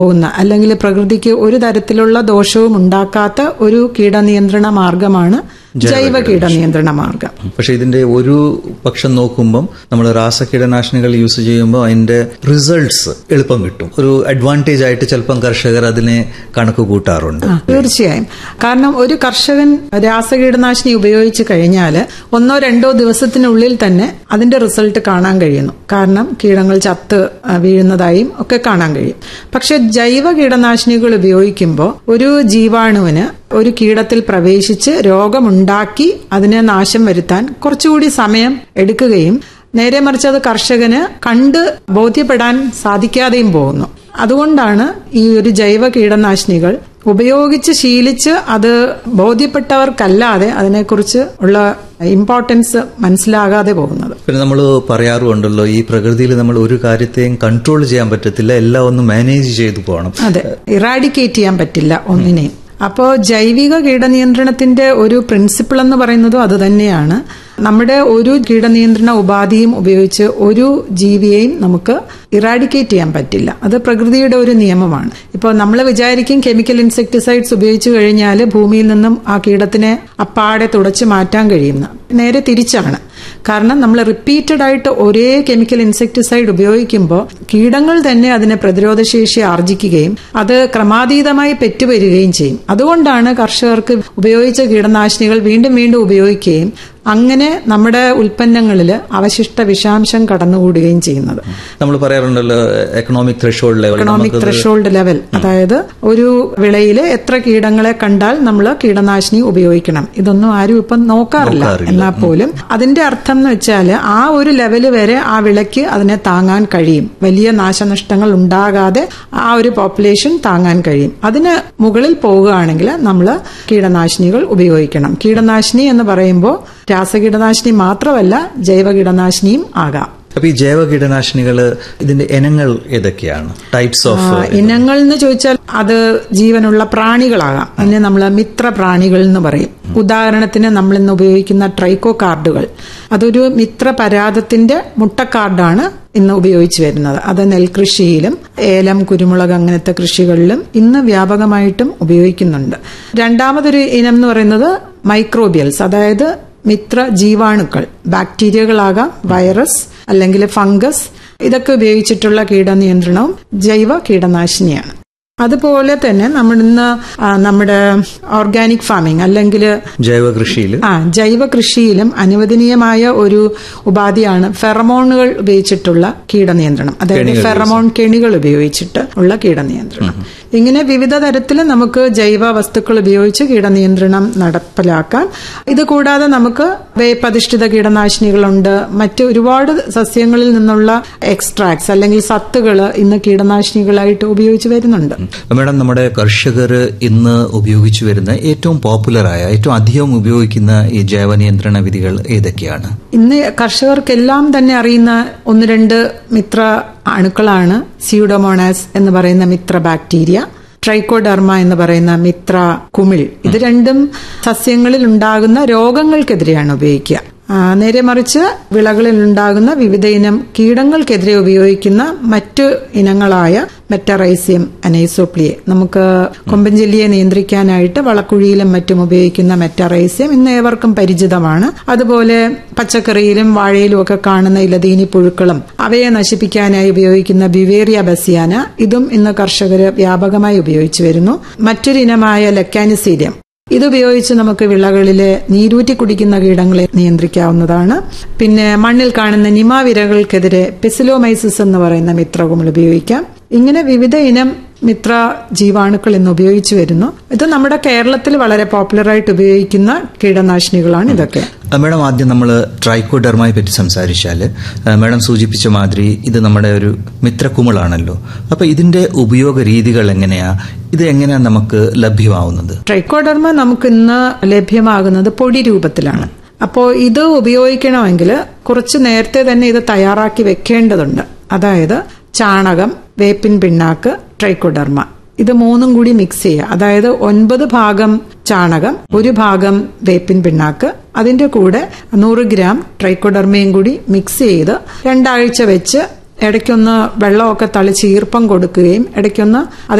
പോകുന്ന അല്ലെങ്കിൽ പ്രകൃതിക്ക് ഒരു തരത്തിലുള്ള ദോഷവും ഉണ്ടാക്കാത്ത ഒരു കീടനിയന്ത്രണ മാർഗമാണ് ജൈവ കീടനിയന്ത്രണ മാർഗം പക്ഷെ ഇതിന്റെ ഒരു പക്ഷം നോക്കുമ്പം നമ്മൾ രാസകീടനാശിനികൾ യൂസ് ചെയ്യുമ്പോൾ അതിന്റെ റിസൾട്ട്സ് എളുപ്പം കിട്ടും ഒരു അഡ്വാൻറ്റേജ് ആയിട്ട് ചിലപ്പം കർഷകർ അതിനെ കണക്ക് കൂട്ടാറുണ്ട് ആ, തീർച്ചയായും കാരണം ഒരു കർഷകൻ രാസകീടനാശിനി ഉപയോഗിച്ച് കഴിഞ്ഞാൽ ഒന്നോ രണ്ടോ ദിവസത്തിനുള്ളിൽ തന്നെ അതിന്റെ റിസൾട്ട് കാണാൻ കഴിയുന്നു കാരണം കീടങ്ങൾ ചത്ത് ആ, വീഴുന്നതായും ഒക്കെ കാണാൻ കഴിയും പക്ഷെ ജൈവ കീടനാശിനികൾ ഉപയോഗിക്കുമ്പോൾ ഒരു ജീവാണുവിന് ഒരു കീടത്തിൽ പ്രവേശിച്ച് രോഗമുണ്ടാക്കി അതിനെ നാശം വരുത്താൻ കുറച്ചുകൂടി സമയം എടുക്കുകയും നേരെ മറിച്ച് അത് കർഷകന് കണ്ട് ബോധ്യപ്പെടാൻ സാധിക്കാതെയും പോകുന്നു അതുകൊണ്ടാണ് ഈ ഒരു ജൈവ കീടനാശിനികൾ ഉപയോഗിച്ച് ശീലിച്ച് അത് ബോധ്യപ്പെട്ടവർക്കല്ലാതെ അതിനെക്കുറിച്ച് ഉള്ള ഇമ്പോർട്ടൻസ് മനസ്സിലാകാതെ പോകുന്നത് പിന്നെ നമ്മൾ പറയാറുണ്ടല്ലോ ഈ പ്രകൃതിയിൽ നമ്മൾ ഒരു കാര്യത്തെയും കൺട്രോൾ ചെയ്യാൻ പറ്റത്തില്ല എല്ലാം ഒന്ന് മാനേജ് ചെയ്തു പോകണം അതെ ഇറാഡിക്കേറ്റ് ചെയ്യാൻ പറ്റില്ല ഒന്നിനെയും അപ്പോൾ ജൈവിക കീടനിയന്ത്രണത്തിന്റെ ഒരു പ്രിൻസിപ്പിൾ എന്ന് പറയുന്നതും അത് തന്നെയാണ് നമ്മുടെ ഒരു കീടനിയന്ത്രണ ഉപാധിയും ഉപയോഗിച്ച് ഒരു ജീവിയെയും നമുക്ക് ഇറാഡിക്കേറ്റ് ചെയ്യാൻ പറ്റില്ല അത് പ്രകൃതിയുടെ ഒരു നിയമമാണ് ഇപ്പോൾ നമ്മൾ വിചാരിക്കും കെമിക്കൽ ഇൻസെക്ടിസൈഡ്സ് ഉപയോഗിച്ചു കഴിഞ്ഞാൽ ഭൂമിയിൽ നിന്നും ആ കീടത്തിനെ അപ്പാടെ തുടച്ചു മാറ്റാൻ കഴിയുന്ന നേരെ തിരിച്ചാണ് കാരണം നമ്മൾ റിപ്പീറ്റഡ് ആയിട്ട് ഒരേ കെമിക്കൽ ഇൻസെക്ടിസൈഡ് ഉപയോഗിക്കുമ്പോൾ കീടങ്ങൾ തന്നെ അതിനെ പ്രതിരോധശേഷി ആർജിക്കുകയും അത് ക്രമാതീതമായി പെറ്റുവരികയും ചെയ്യും അതുകൊണ്ടാണ് കർഷകർക്ക് ഉപയോഗിച്ച കീടനാശിനികൾ വീണ്ടും വീണ്ടും ഉപയോഗിക്കുകയും അങ്ങനെ നമ്മുടെ ഉൽപ്പന്നങ്ങളിൽ അവശിഷ്ട വിഷാംശം കടന്നുകൂടുകയും ചെയ്യുന്നത് നമ്മൾ പറയാറുണ്ടല്ലോ economic threshold level economic threshold level അതായത് ഒരു വിളയിൽ എത്ര കീടങ്ങളെ കണ്ടാൽ നമ്മൾ കീടനാശിനി ഉപയോഗിക്കണം ഇതൊന്നും ആരും ഇപ്പം നോക്കാറില്ല നോക്കാറില്ല. എന്നാൽ പോലും അതിന്റെ അർത്ഥം എന്ന് വെച്ചാൽ ആ ഒരു ലെവല് വരെ ആ വിളയ്ക്ക് അതിനെ താങ്ങാൻ കഴിയും വലിയ നാശനഷ്ടങ്ങൾ ഉണ്ടാകാതെ ആ ഒരു പോപ്പുലേഷൻ താങ്ങാൻ കഴിയും അതിന് മുകളിൽ പോവുകയാണെങ്കിൽ നമ്മൾ കീടനാശിനികൾ ഉപയോഗിക്കണം കീടനാശിനി എന്ന് പറയുമ്പോൾ രാസകീടനാശിനി മാത്രമല്ല ജൈവ കീടനാശിനിയും ആകാം അപ്പൊ ഈ ജൈവ കീടനാശിനികൾ ഇതിന്റെ ഇനങ്ങൾ ഏതൊക്കെയാണ് ടൈപ്സ് ഓഫ് ആ, ഇനങ്ങൾ എന്ന് ചോദിച്ചാൽ അത് ജീവനുള്ള പ്രാണികളാകാം അതിനെ നമ്മൾ മിത്ര പ്രാണികൾ എന്ന് പറയും ഉദാഹരണത്തിന് നമ്മൾ ഇന്ന് ഉപയോഗിക്കുന്ന ട്രൈക്കോ കാർഡുകൾ അതൊരു മിത്ര പരാതത്തിന്റെ മുട്ടക്കാർഡാണ് ഇന്ന് ഉപയോഗിച്ചു വരുന്നത് അത് നെൽകൃഷിയിലും ഏലം കുരുമുളക് അങ്ങനത്തെ കൃഷികളിലും ഇന്ന് വ്യാപകമായിട്ടും ഉപയോഗിക്കുന്നുണ്ട് രണ്ടാമതൊരു ഇനം എന്ന് പറയുന്നത് മൈക്രോബിയൽസ് അതായത് മിത്ര ജീവാണുക്കൾ ബാക്ടീരിയകളാകാം വൈറസ് അല്ലെങ്കിൽ ഫംഗസ് ഇതൊക്കെ ഉപയോഗിച്ചിട്ടുള്ള കീടനിയന്ത്രണവും ജൈവ കീടനാശിനിയാണ് അതുപോലെ തന്നെ നമ്മൾ ഇന്ന് ആ, നമ്മുടെ ഓർഗാനിക് ഫാമിംഗ് അല്ലെങ്കിൽ ജൈവ കൃഷിയിൽ ആ ജൈവ കൃഷിയിലും അനുവദനീയമായ ഒരു ഉപാധിയാണ് ഫെറമോണുകൾ ഉപയോഗിച്ചിട്ടുള്ള കീടനിയന്ത്രണം അതായത് ഫെറമോൺ കെണികൾ ഉപയോഗിച്ചിട്ട് ഉള്ള കീടനിയന്ത്രണം ഇങ്ങനെ വിവിധ തരത്തിൽ നമുക്ക് ജൈവ വസ്തുക്കൾ ഉപയോഗിച്ച് കീടനിയന്ത്രണം നടപ്പിലാക്കാം ഇത് കൂടാതെ നമുക്ക് വേപ്പധിഷ്ഠിത കീടനാശിനികളുണ്ട് മറ്റ് ഒരുപാട് സസ്യങ്ങളിൽ നിന്നുള്ള എക്സ്ട്രാക്ട്സ് അല്ലെങ്കിൽ സത്തുകൾ ഇന്ന് കീടനാശിനികളായിട്ട് ഉപയോഗിച്ച് വരുന്നുണ്ട് മേഡം നമ്മുടെ കർഷകർ ഇന്ന് ഉപയോഗിച്ചു വരുന്ന ഏറ്റവും പോപ്പുലറായ ഏറ്റവും അധികം ഉപയോഗിക്കുന്ന ഈ ജൈവ നിയന്ത്രണ വിധികൾ ഏതൊക്കെയാണ് ഇന്ന് കർഷകർക്കെല്ലാം തന്നെ അറിയുന്ന ഒന്ന് രണ്ട് മിത്ര അണുക്കളാണ് സ്യൂഡോമോണാസ് എന്ന് പറയുന്ന മിത്ര ബാക്ടീരിയ ട്രൈക്കോഡർമ എന്ന് പറയുന്ന മിത്ര കുമിൾ ഇത് രണ്ടും സസ്യങ്ങളിൽ ഉണ്ടാകുന്ന രോഗങ്ങൾക്കെതിരെയാണ് ഉപയോഗിക്കുക ആ, നേരെ മറിച്ച് വിളകളിൽ ഉണ്ടാകുന്ന വിവിധ ഇനം കീടങ്ങൾക്കെതിരെ ഉപയോഗിക്കുന്ന മറ്റു ഇനങ്ങളായ മെറ്ററൈസിയം അനൈസോപ്ലിയെ നമുക്ക് കൊമ്പൻ ജെല്ലിയെ നിയന്ത്രിക്കാനായിട്ട് വളക്കുഴിയിലും മറ്റും ഉപയോഗിക്കുന്ന മെറ്ററൈസിയം ഇന്ന് ഏവർക്കും പരിചിതമാണ് അതുപോലെ പച്ചക്കറിയിലും വാഴയിലും ഒക്കെ കാണുന്ന ഇലതീനി പുഴുക്കളും അവയെ നശിപ്പിക്കാനായി ഉപയോഗിക്കുന്ന ബിവേറിയ ബസിയാന ഇതും ഇന്ന് കർഷകർ വ്യാപകമായി ഉപയോഗിച്ചു വരുന്നു മറ്റൊരു ഇനമായ ലെക്കാനിസീരിയം ഇതുപയോഗിച്ച് നമുക്ക് വിളകളിലെ നീരൂറ്റി കുടിക്കുന്ന കീടങ്ങളെ നിയന്ത്രിക്കാവുന്നതാണ് പിന്നെ മണ്ണിൽ കാണുന്ന നിമാവിരകൾക്കെതിരെ പെസിലോമൈസിസ് എന്ന് പറയുന്ന മിത്രകുമിൾ ഉപയോഗിക്കാം ഇങ്ങനെ വിവിധ ഇനം മിത്ര ജീവാണുക്കൾ ഇന്ന് ഉപയോഗിച്ചു വരുന്നു ഇത് നമ്മുടെ കേരളത്തിൽ വളരെ പോപ്പുലറായിട്ട് ഉപയോഗിക്കുന്ന കീടനാശിനികളാണ് ഇതൊക്കെ ആ, മേഡം ആദ്യം നമ്മൾ ട്രൈക്കോഡർമയെ പറ്റി സംസാരിച്ചാൽ ആ, മേഡം സൂചിപ്പിച്ച മാതിരി ഇത് നമ്മുടെ ഒരു മിത്രക്കുമിളാണല്ലോ അപ്പൊ ഇതിന്റെ ഉപയോഗ രീതികൾ എങ്ങനെയാ ഇത് എങ്ങനെയാ നമുക്ക് ലഭ്യമാവുന്നത് ട്രൈക്കോഡർമ നമുക്ക് ഇന്ന് ലഭ്യമാകുന്നത് പൊടി രൂപത്തിലാണ് അപ്പോൾ ഇത് ഉപയോഗിക്കണമെങ്കിൽ കുറച്ച് നേരത്തെ തന്നെ ഇത് തയ്യാറാക്കി വെക്കേണ്ടതുണ്ട് അതായത് ചാണകം വേപ്പിൻ പിണ്ണാക്ക് ട്രൈക്കോഡർമ ഇത് മൂന്നും കൂടി മിക്സ് ചെയ്യുക അതായത് ഒൻപത് ഭാഗം ചാണകം ഒരു ഭാഗം വേപ്പിൻ പിണ്ണാക്ക് അതിന്റെ കൂടെ നൂറ് ഗ്രാം ട്രൈക്കോഡർമയും കൂടി മിക്സ് ചെയ്ത് രണ്ടാഴ്ച വെച്ച് ഇടയ്ക്കൊന്ന് വെള്ളമൊക്കെ തളിച്ച് ഈർപ്പം കൊടുക്കുകയും ഇടയ്ക്കൊന്ന് അത്